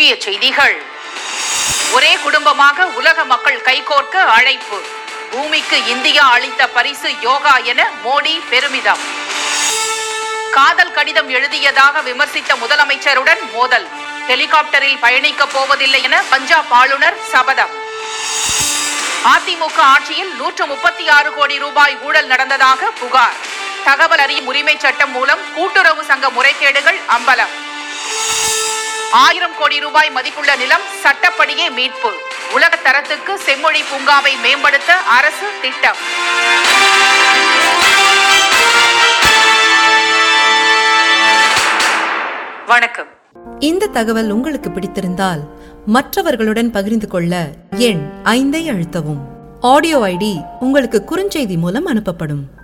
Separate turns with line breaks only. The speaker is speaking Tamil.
முக்கிய செய்திகள் ஒரே குடும்பமாக உலக மக்கள் கைகோர்க்க அழைப்பு பூமிக்கு இந்தியா அளித்த பரிசு யோகா என மோடி பெருமிதம் காதல் கடிதம் எழுதியதாக விமர்சித்த முதலமைச்சருடன் மோதல் ஹெலிகாப்டரில் பயணிக்கப் போவதில்லை என பஞ்சாப் ஆளுநர் சபதம் அதிமுக ஆட்சியில் நூற்று முப்பத்தி ஆறு கோடி ரூபாய் ஊழல் நடந்ததாக புகார் தகவல் அறியும் உரிமை சட்டம் மூலம் கூட்டுறவு சங்க முறைகேடுகள் அம்பலம் ஆயிரம் கோடி ரூபாய் மதிப்புள்ள நிலம் சட்டப்படியே மீட்பு உலக தரத்துக்கு செம்மொழி பூங்காவை மேம்படுத்த அரசு திட்டம் வணக்கம்
இந்த தகவல் உங்களுக்கு பிடித்திருந்தால் மற்றவர்களுடன் பகிர்ந்து கொள்ள எண் ஐந்தை அழுத்தவும் ஆடியோ ஐடி உங்களுக்கு குறுஞ்செய்தி மூலம் அனுப்பப்படும்